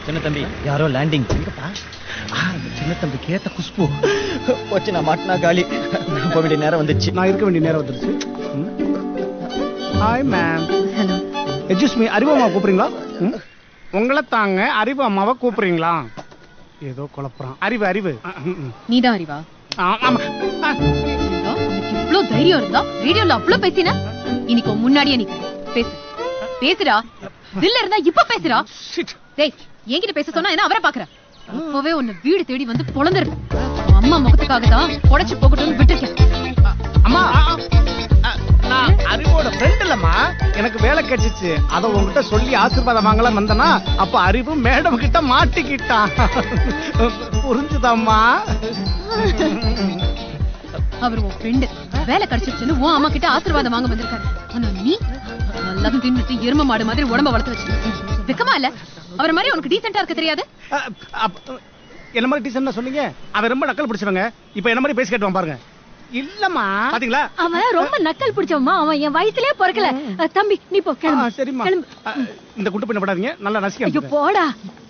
சின்ன தம்பி யாரோ லேண்டிங் எங்கப்பா ஆ, இந்த சின்ன தம்பி கேட்ட குஷ்பு போச்சு நான் மாட்டினா காலி நான் போக வேண்டிய நேரம் வந்துச்சு நான் இருக்க வேண்டிய நேரம் வந்துருச்சு ஹாய் மேம் ஹலோ எஜுஸ் மீ அறிவு அம்மா கூப்பிடுறீங்களா ம்? உங்களை தாங்க அறிவு அம்மாவை கூப்பிடுறீங்களா ஏதோ குழப்பறான் அறிவு அறிவு அ, ம், ம். நீதான் அறிவா ஆ, ஆமா ஆ, ஏண்டா, உனக்கு இவ்ளோ தைரியம் இருந்தா ரேடியோல அவ்ளோ பேசின இன்னைக்கு உன் முன்னாடியே நிக்கிறேன் பேசு பேசுடா தில்ல இருந்தா இப்ப பேசுடா shit. டேய் என்கிட்ட பேச சொன்னா என்ன அவரை பாக்குற அப்பவே உன்னை வீடு தேடி வந்து பொழந்துருப்பேன் உன் அம்மா முகத்துக்காக தான் உடைச்சு போகட்டும்னு விட்டுருக்கேன் அம்மா ஆ, ஆ, ஆ, நான் அறிவோட ஃப்ரெண்ட் இல்லம்மா எனக்கு வேலை கிடைச்சிச்சு அத உங்ககிட்ட சொல்லி ஆசீர்வாதம் வாங்கலாம் வந்தனா அப்ப அறிவு மேடம் கிட்ட மாட்டிக்கிட்டான் புரிஞ்சுதாம்மா அவர் உன் ஃப்ரெண்டு வேலை கிடைச்சிருச்சுன்னு உன் அம்மா கிட்ட ஆசீர்வாதம் வாங்க வந்திருக்காரு ஆனா நீ நல்லா தின்னுட்டு எரும மாடு மாதிரி உடம்ப வளர்த்து வச்சு வெக்கமா இல்ல அவர் மாதிரி உனக்கு டீசெண்டா இருக்க தெரியாது அ, அப்- என்ன மாதிரி டீசன் சொன்னீங்க அவன் ரொம்ப நக்கல் பிடிச்சவங்க இப்ப என்ன மாதிரி பேசி கேட்டுவான் பாருங்க இல்லம்மா பாத்தீங்களா அவன் ரொம்ப நக்கல் பிடிச்சவமா அவன் என் வயசுலயே பிறக்கல அஹ், தம்பி நீ போ ஆ, கிளம்பு சரிம்மா கிளம்பு அ, இந்த குண்டு பண்ண படாதீங்க நல்லா ஐயோ ரசிக்க போடா